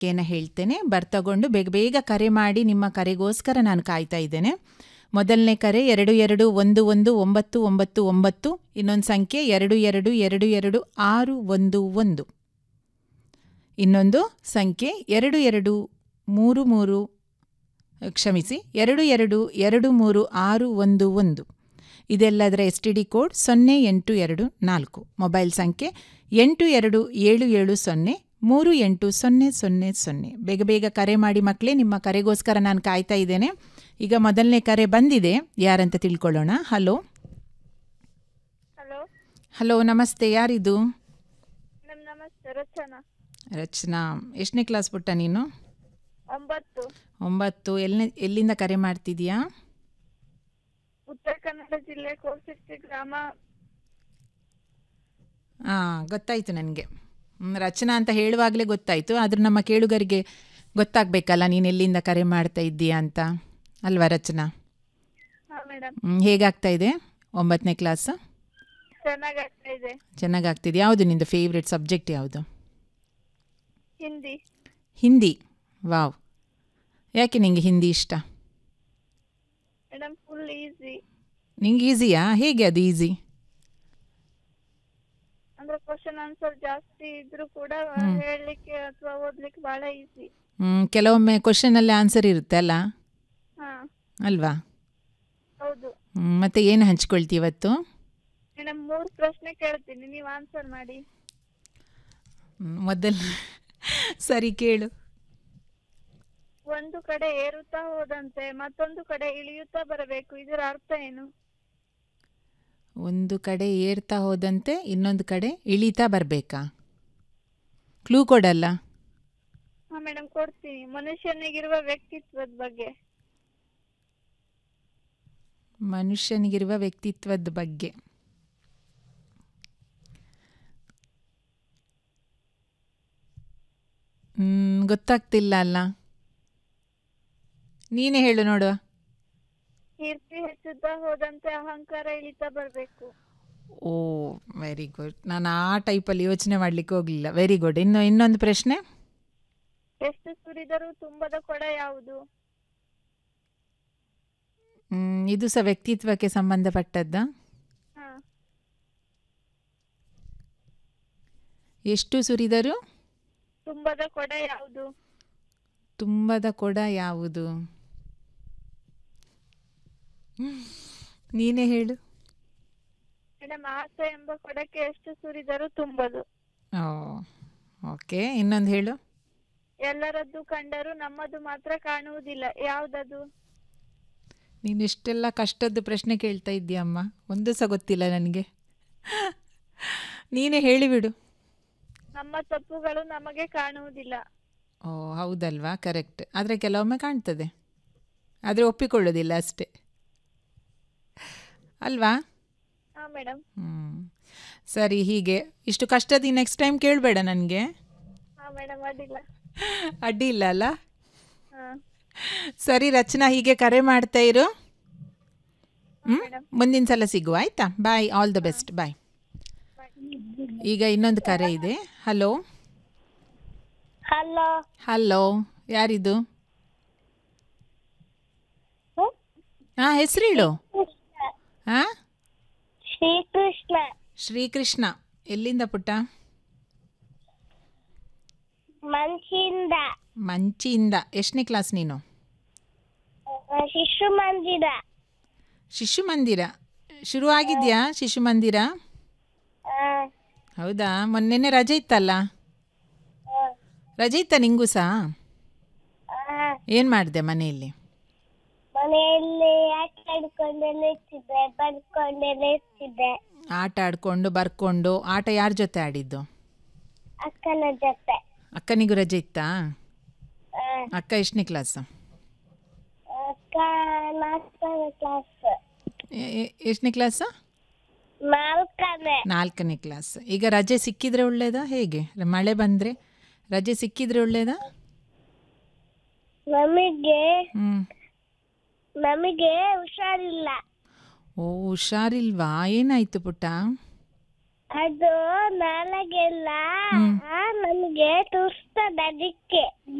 ಸಂಖ್ಯೆನ ಹೇಳ್ತೇನೆ ಬರ್ತಗೊಂಡು ಬೇಗ ಬೇಗ ಕರೆ ಮಾಡಿ ನಿಮ್ಮ ಕರೆಗೋಸ್ಕರ ನಾನು ಕಾಯ್ತಾ ಇದ್ದೇನೆ ಮೊದಲನೇ ಕರೆ ಎರಡು ಎರಡು ಒಂದು ಒಂದು ಒಂಬತ್ತು ಒಂಬತ್ತು ಒಂಬತ್ತು ಇನ್ನೊಂದು ಸಂಖ್ಯೆ ಎರಡು ಎರಡು ಎರಡು ಎರಡು ಆರು ಒಂದು ಒಂದು ಇನ್ನೊಂದು ಸಂಖ್ಯೆ ಎರಡು ಎರಡು ಮೂರು ಮೂರು ಕ್ಷಮಿಸಿ ಎರಡು ಎರಡು ಎರಡು ಮೂರು ಆರು ಒಂದು ಒಂದು ಇದೆಲ್ಲದರ ಎಸ್ ಟಿ ಡಿ ಕೋಡ್ ಸೊನ್ನೆ ಎಂಟು ಎರಡು ನಾಲ್ಕು ಮೊಬೈಲ್ ಸಂಖ್ಯೆ ಎಂಟು ಎರಡು ಏಳು ಏಳು ಸೊನ್ನೆ ಮೂರು ಎಂಟು ಸೊನ್ನೆ ಸೊನ್ನೆ ಸೊನ್ನೆ ಬೇಗ ಬೇಗ ಕರೆ ಮಾಡಿ ಮಕ್ಕಳೇ ನಿಮ್ಮ ಕರೆಗೋಸ್ಕರ ನಾನು ಕಾಯ್ತಾ ಇದ್ದೇನೆ ಈಗ ಮೊದಲನೇ ಕರೆ ಬಂದಿದೆ ಯಾರಂತ ತಿಳ್ಕೊಳ್ಳೋಣ ಹಲೋ ಹಲೋ ಹಲೋ ನಮಸ್ತೆ ಯಾರಿದು ಮೇಡಮ್ ನಮಸ್ತೆ ರಚನಾ ರಚನಾ ಎಷ್ಟನೇ ಕ್ಲಾಸ್ ಪುಟ್ಟ ನೀನು ಒಂಬತ್ತು ಒಂಬತ್ತು ಎಲ್ಲಿ ಎಲ್ಲಿಂದ ಕರೆ ಮಾಡ್ತಿದ್ಯಾ ಉತ್ತರ ಕನ್ನಡ ಜಿಲ್ಲೆ ಕೋಸಿಷ್ಟಿ ಗ್ರಾಮ ಹಾಂ ಗೊತ್ತಾಯಿತು ನನಗೆ ರಚನಾ ಅಂತ ಹೇಳುವಾಗಲೇ ಗೊತ್ತಾಯಿತು ಆದರೂ ನಮ್ಮ ಕೇಳುಗರಿಗೆ ಗೊತ್ತಾಗಬೇಕಲ್ಲ ನೀನು ಎಲ್ಲಿಂದ ಕರೆ ಮಾಡ್ತಾ ಇದ್ದೀಯಾ ಅಂತ ಅಲ್ವಾ ರಚನಾ ಹಾ ಮೇಡಮ್ ಹ್ಮ್, ಹೇಗಾಗ್ತಾ ಇದೆ ಒಂಬತ್ತನೇ ಕ್ಲಾಸ್ ಚೆನ್ನಾಗ್ ಆಗ್ತಾ ಇದೆ ಚೆನ್ನಾಗಿ ಆಗ್ತಿದೆ ಯಾವುದು ನಿಂದು ಫೇವ್ರೆಟ್ ಸಬ್ಜೆಕ್ಟ್ ಯಾವುದು ಹಿಂದಿ ಹಿಂದಿ ವಾವ್ ಯಾಕೆ ನಿಂಗೆ ಹಿಂದಿ ಇಷ್ಟ ಮೇಡಮ್ ಫುಲ್ ಈಸಿ ನಿಂಗೆ ಈಸಿಯಾ ಹೇಗೆ ಅದು ಈಸಿ ಅಂದ್ರೆ ಕ್ವಶನ್ ಆನ್ಸರ್ ಜಾಸ್ತಿ ಇದ್ರೂ ಕೂಡ ಹೇಳಲಿಕ್ಕೆ ಅಥವಾ ಓದ್ಲಿಕ್ಕೆ ಬಹಳ ಈಸಿ ಕೆಲವೊಮ್ಮೆ ಕ್ವಶನಲ್ಲಿ ಆನ್ಸರ್ ಇರುತ್ತೆ ಅಲ್ಲ ಹಾ ಅಲ್ವಾ ಹೌದು ಹ್ಮ್, ಮತ್ತೆ ಏನು ಹಂಚ್ಕೊಳ್ತಿ ಇವತ್ತು ಮೇಡಮ್ ಮೂರ್ ಪ್ರಶ್ನೆ ಕೇಳ್ತೀನಿ ನೀವು ಆನ್ಸರ್ ಮಾಡಿ ಹ್ಮ್, ಮೊದಲು ಸರಿ ಕೇಳು ಒಂದು ಕಡೆ ಏರುತ್ತಾ ಹೋದಂತೆ ಮತ್ತೊಂದು ಕಡೆ ಇಳಿಯುತ್ತಾ ಬರಬೇಕು ಇದರ ಅರ್ಥ ಏನು ಒಂದು ಕಡೆ ಏರ್ತಾ ಹೋದಂತೆ ಇನ್ನೊಂದು ಕಡೆ ಇಳಿತಾ ಬರಬೇಕಾ ಕ್ಲೂ ಕೊಡಲ್ಲ ಹಾ ಮೇಡಮ್ ಕೊಡ್ತೀನಿ ಮನುಷ್ಯನಿಗಿರುವ ವ್ಯಕ್ತಿತ್ವದ ಬಗ್ಗೆ ಮನುಷ್ಯನಿಗಿರುವ ವ್ಯಕ್ತಿತ್ವದ ಬಗ್ಗೆ ಹ್ಮ್, ಗೊತ್ತಾಗ್ತಿಲ್ಲ ಅಲ್ಲ ನೀನೇ ಹೇಳು ನೋಡುವ ಕೀರ್ತಿ ಹೆಚ್ಚುತ್ತಾ ಹೋದಂತೆ ಅಹಂಕಾರ ಇಳಿತಾ ಬರಬೇಕು ಓ ವೆರಿ ಗುಡ್ ನಾನು ಆ ಟೈಪಲ್ಲಿ ಯೋಚನೆ ಮಾಡಲಿಕ್ಕೆ ಹೋಗಲಿಲ್ಲ ವೆರಿ ಗುಡ್ ಇನ್ನು ಇನ್ನೊಂದು ಪ್ರಶ್ನೆ ಎಷ್ಟು ಸುರಿದರೂ ತುಂಬದ ಕೊಡ ಯಾವುದು ಹ್ಮ್, ಇದು ಸಹ ವ್ಯಕ್ತಿತ್ವಕ್ಕೆ ಸಂಬಂಧಪಟ್ಟದ್ದ ಹಾ ಎಷ್ಟು ಸುರಿದರೂ ತುಂಬದ ಕೊಡ ಯಾವುದು ತುಂಬದ ಕೊಡ ಯಾವುದು ಹ್ಮ್, ನೀನೇ ಹೇಳು ಮೇಡಮ್ ಆಸೆ ಎಂಬ ಕೊಡಕ್ಕೆ ಎಷ್ಟು ಸುರಿದರೂ ತುಂಬದು ಓ ಓಕೆ ಇನ್ನೊಂದು ಹೇಳು ಎಲ್ಲರದ್ದು ಕಂಡರೂ ನಮ್ಮದು ಮಾತ್ರ ಕಾಣುವುದಿಲ್ಲ ಯಾವ್ದದು ನೀನು ಇಷ್ಟೆಲ್ಲ ಕಷ್ಟದ ಪ್ರಶ್ನೆ ಕೇಳ್ತಾ ಇದ್ದೀಯಮ್ಮ ಒಂದು ಸಹ ಗೊತ್ತಿಲ್ಲ ನನಗೆ ನೀನೇ ಹೇಳಿಬಿಡು ನಮ್ಮ ತಪ್ಪುಗಳು ನಮಗೆ ಕಾಣುವುದಿಲ್ಲ ಓ ಹೌದಲ್ವಾ ಕರೆಕ್ಟ್ ಆದರೆ ಕೆಲವೊಮ್ಮೆ ಕಾಣ್ತದೆ ಆದರೆ ಒಪ್ಪಿಕೊಳ್ಳೋದಿಲ್ಲ ಅಷ್ಟೇ ಅಲ್ವಾ ಹಾ ಮೇಡಮ್ ಹ್ಞೂ ಸರಿ ಹೀಗೆ ಇಷ್ಟು ಕಷ್ಟದ ನೆಕ್ಸ್ಟ್ ಟೈಮ್ ಕೇಳಬೇಡ ನನಗೆ ಹಾ ಮೇಡಮ್ ಅಡ್ಡಿಲ್ಲ ಅಡ್ಡಿ ಇಲ್ಲ ಅಲ್ಲ ಹಾ ಸರಿ ರಚನಾ ಹೀಗೆ ಕರೆ ಮಾಡ್ತಾ ಇರು ಹ್ಞೂ ಮೇಡಮ್ ಮುಂದಿನ ಸಲ ಸಿಗುವ ಆಯಿತಾ bye all the best bye ಈಗ ಇನ್ನೊಂದು ಕರೆ ಇದೆ ಹಲೋ ಹಲೋ ಹಲೋ ಯಾರಿದು ಹಾಂ ಹೆಸರು ಹೇಳು ಹಾಂ ಶ್ರೀಕೃಷ್ಣ ಶ್ರೀಕೃಷ್ಣ ಎಲ್ಲಿಂದ ಪುಟ್ಟ ಮಂಚಿಂದ ಮಂಚಿಯಿಂದ ಎಷ್ಟನೇ ಕ್ಲಾಸ್ ನೀನು ಶಿಶು ಮಂದಿರ ಶಿಶು ಮಂದಿರ ಶುರು ಆಗಿದೆಯಾ ಶಿಶು ಮಂದಿರ ಹೌದಾ ಮೊನ್ನೆನೆ ರಜೆ ಇತ್ತಲ್ಲ ರಜೆ ಇತ್ತ ನಿಂಗೂ ಸಹ ಏನು ಮಾಡಿದೆ ಮನೆಯಲ್ಲಿ ಮನೆಯಲ್ಲಿ ಆಟ ಆಡ್ಕೊಂಡೆಲ್ಲ ಇರ್ತಿದ್ದೆ ಬರ್ಕೊಂಡೆಲ್ಲ ಇರ್ತಿದ್ದೆ ಆಟ ಆಡ್ಕೊಂಡು ಬರ್ಕೊಂಡು ಆಟ ಯಾರ ಜೊತೆ ಆಡಿದ್ದು ಅಕ್ಕನ ಜೊತೆ ಅಕ್ಕನಿಗೂ ರಜೆ ಇತ್ತಾ ಆ, ಅಕ್ಕ ಎಷ್ಟನೇ ಕ್ಲಾಸ್ ಅಕ್ಕ ನಾಲ್ಕನೇ ಕ್ಲಾಸ್ ಎಷ್ಟನೇ ಕ್ಲಾಸ್ ನಾಲ್ಕನೇ ನಾಲ್ಕನೇ ಕ್ಲಾಸ್ ಈಗ ರಜೆ ಸಿಕ್ಕಿದ್ರೆ ಒಳ್ಳೇದಾ ಹೇಗೆ ಮಳೆ ಬಂದರೆ ರಜೆ ಸಿಕ್ಕಿದ್ರೆ ಒಳ್ಳೇದಾ ನಮಗೆ ಹ್ಞೂ ನಮಗೆ ಹುಷಾರಿಲ್ಲ ಓ ಹುಷಾರಿಲ್ವಾ ಏನಾಯಿತು ಪುಟ್ಟ ಅದು ನಾಳೆಗೆಲ್ಲ ಹ್ಮ್. ನಮ್ಗೆ ತುರ್ಸ್ತದ ಅದಕ್ಕೆ